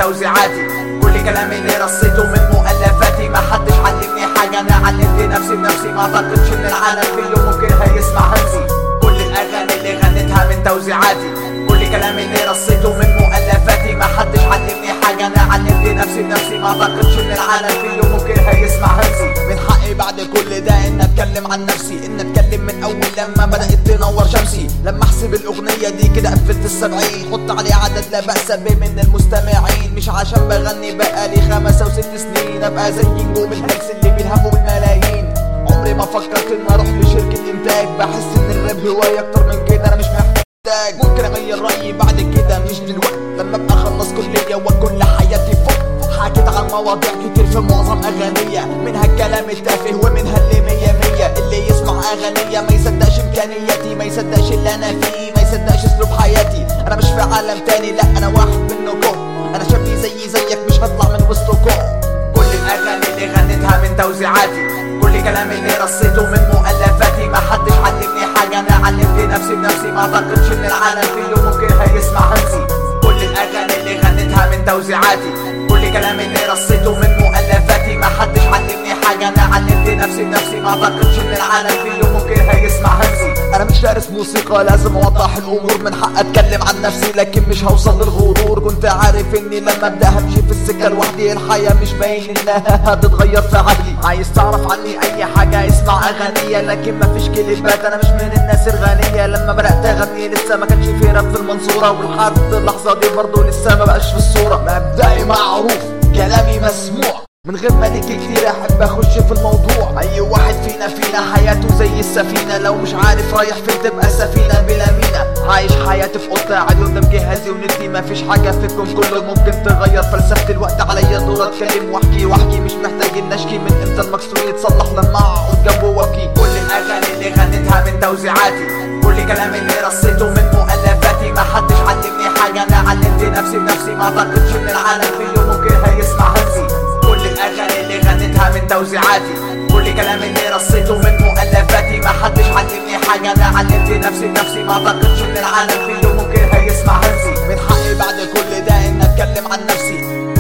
توزيعاتي كل كلامي اللي رصيته من مؤلفاتي ما حدش علمني حاجة انا علمت نفسي بنفسي ما اعتقدش ان العالم كله ممكن هيسمع همسي كل الاغاني اللي غنيتها من توزيعاتي كل كلامي اللي رصيته من مؤلفاتي ما حدش علمني حاجة انا علمت نفسي بنفسي ما اعتقدش ان العالم كله ممكن هيسمع همسي من حقي بعد كل ده ان اتكلم عن نفسي ان اتكلم من اول لما بدأت تنور شمسي لما احسب الاغنية دي كده قفلت السبعين حط عليه عدد لا بأس به من المستمعين مش عشان بغني بقالي خمسة وست سنين ابقى زي نجوم الهلس اللي بيلهموا بالملايين عمري ما فكرت ان اروح لشركة انتاج بحس ان الراب هواية اكتر من كده انا مش محتاج ممكن اغير رايي بعد كده مش دلوقتي لما ابقى اخلص كلية وكل حياتي فوق حكيت عن مواضيع كتير في معظم اغانية منها الكلام التافه ومنها اللي مية مية اللي يسمع اغانية ما يصدقش امكانياتي ما يصدقش اللي انا فيه ما يصدقش اسلوب حياتي انا مش في عالم تاني لا انا واحد منكم انا شابي زي زيك مش هطلع من وسطكم كل الاغاني اللي غنيتها من توزيعاتي كل كلامي اللي رصيته من مؤلفاتي ما حدش علمني حاجة انا علمت نفسي بنفسي ما اعتقدش ان العالم كله ممكن هيسمع همسي كل الاغاني اللي غنيتها من توزيعاتي كل كلامي اللي رصيته من مؤلفاتي ما حدش علمني حاجة انا علمت نفسي بنفسي ما اعتقدش ان العالم كله ممكن هيسمع همسي انا مش دارس موسيقى لازم اوضح الامور من حق اتكلم عن نفسي لكن مش هوصل للغرور كنت عارف اني لما ابدا همشي في السكه لوحدي الحياه مش باين انها هتتغير في عقلي عايز تعرف عني اي حاجه اسمع اغانيه لكن مفيش كلمات انا مش من الناس الغنيه لما بدات اغني لسه ما كانش في راب في المنصوره ولحد اللحظه دي برضه لسه ما بقاش في الصوره مبدئي معروف كلامي مسموع من غير ما ليك كتير احب اخش في الموضوع اي واحد فينا فينا حياته زي السفينة لو مش عارف رايح فين تبقى سفينة بلا مينا عايش حياتي في اوضه قاعد قدام جهازي وندي مفيش حاجة فيكم كله ممكن تغير فلسفة الوقت عليا دور اتكلم واحكي واحكي مش محتاج ان اشكي من امتى المكسور يتصلح لما اقعد جنبه وابكي كل الاغاني اللي غنيتها من توزيعاتي كل كلامي اللي رصيته من مؤلفاتي ما حدش علمني حاجة انا علمت نفسي بنفسي ما اعتقدش ان العالم كله ممكن هيسمع همسي كل الاغاني اللي غنيتها من توزيعاتي كل كلامي اللي رصيته من مؤلفاتي ما حدش علمني حاجه انا علمت نفسي بنفسي ما اعتقدش ان العالم كله ممكن هيسمع همسي من حقي بعد كل ده ان اتكلم عن نفسي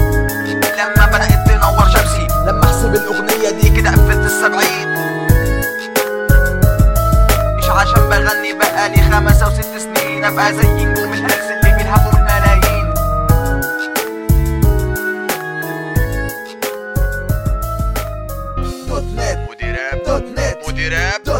لما بدات تنور شمسي لما احسب الاغنيه دي كده قفلت السبعين مش عشان بغني بقالي خمسة وست سنين ابقى زي نجوم الهلس اللي بيلهموا بالملايين دوت نت مديراب دوت نت مديراب